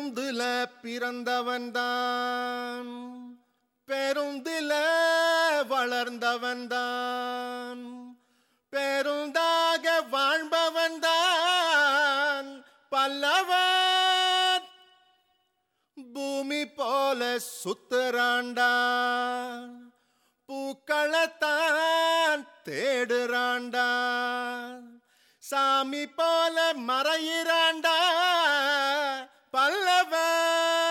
பேருந்துல பிறந்தவன்தான் பேருந்தில வளர்ந்தவன்தான் பேருந்தாக வாழ்பவன்தான் பல்லவன் பூமி போல சுத்துறாண்டா பூக்களத்தான் தேடுறாண்டா சாமி போல மறையிறாண்டா பல்லவன்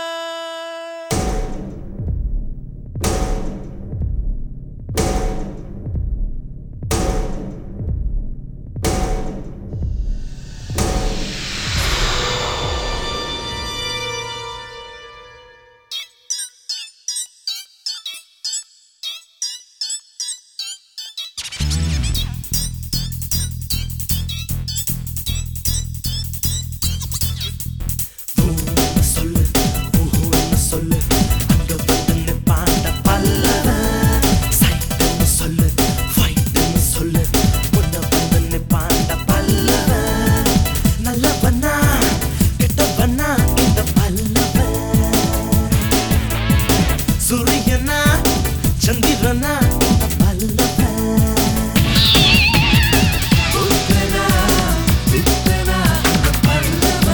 சொல்லு ஊஹுன்னு சொல்லு அங்க வந்து பாண்ட பல்லவ சைட்டுன்னு சொல்லு ஃபைட்டுன்னு சொல்லு முன்ன வந்து பாண்ட பல்லவ நல்லவனா கெட்டவனா இந்த பல்லவ சூரியனா சந்திரனா இந்த பல்லவ புத்தனா புத்தனா இந்த பல்லவ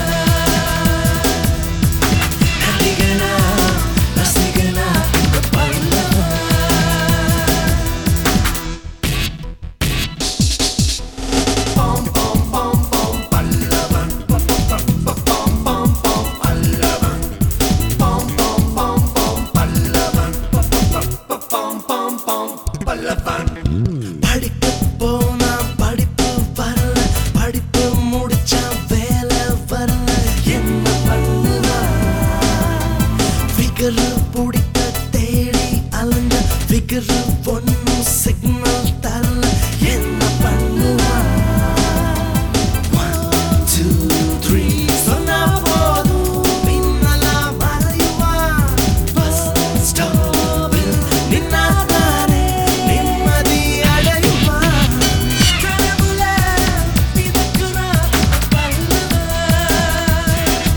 நடிகனா ரசிகனா இந்த பல்லவ பாம் பாம் பாம் பாம் பல்லவன் பாம் பாம் பாம் பல்லவன் பாம் பாம் பாம் பாம் பல்லவன் பாம் பாம் பாம் பல்லவன் படிக்க போனா படிப்பு வரல படிப்பு முடிச்சா வேலை வரல என்ன பண்ணுவான் ஃபிகர் பிடிக்க தேடி அலைஞ்ச ஃபிகர் ஒன்னும் சிக்னல் தரல என்ன பண்ணுவான் One, two, three, சொன்னா போதும் பின்னலா மறையுவான். Bus stop ல் நின்னாதானே நிம்மதி அடையுவான். கனவுல மிதக்குறான் பல்லவன்.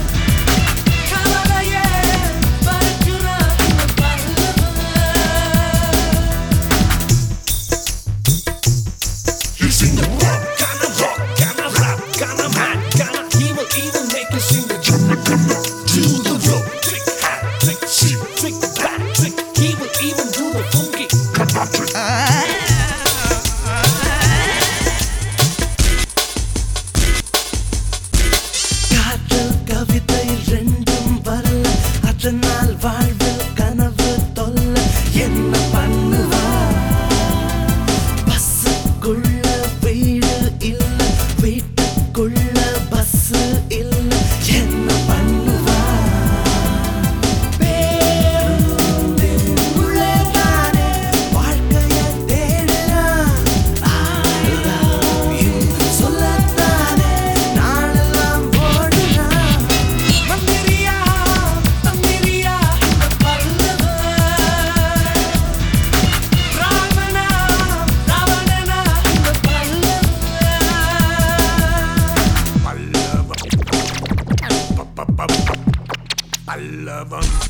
கவலையே மறக்குறான் Pallavan. He's in the rock, kinda rock, kinda rap, kinda mad, kinda evil, even make you sing the Do the rope, trick hat, trick sheep, trick back, trick. He will even do the funky. காதல் கவிதை ரெண்டும் வரல அதனால் வாழ்வில் கனவு தொல்ல என்ன பண்ணுவா பஸ்ஸுக்குள்ள வீடு இல்ல வீட்டுக்குள்ள பஸ் இல்ல என்ன பண்ணுவா பேருந்தின் உள்ளேதானே வாழ்க்கைய தேடுறா I love you சொல்லத்தானே நாளெல்லாம் ஓடுறா மந்திரியா தந்திரியா இந்த பல்லவன் ராவணா ராவணனா இந்த பல்லவன் Pallava. Pallava.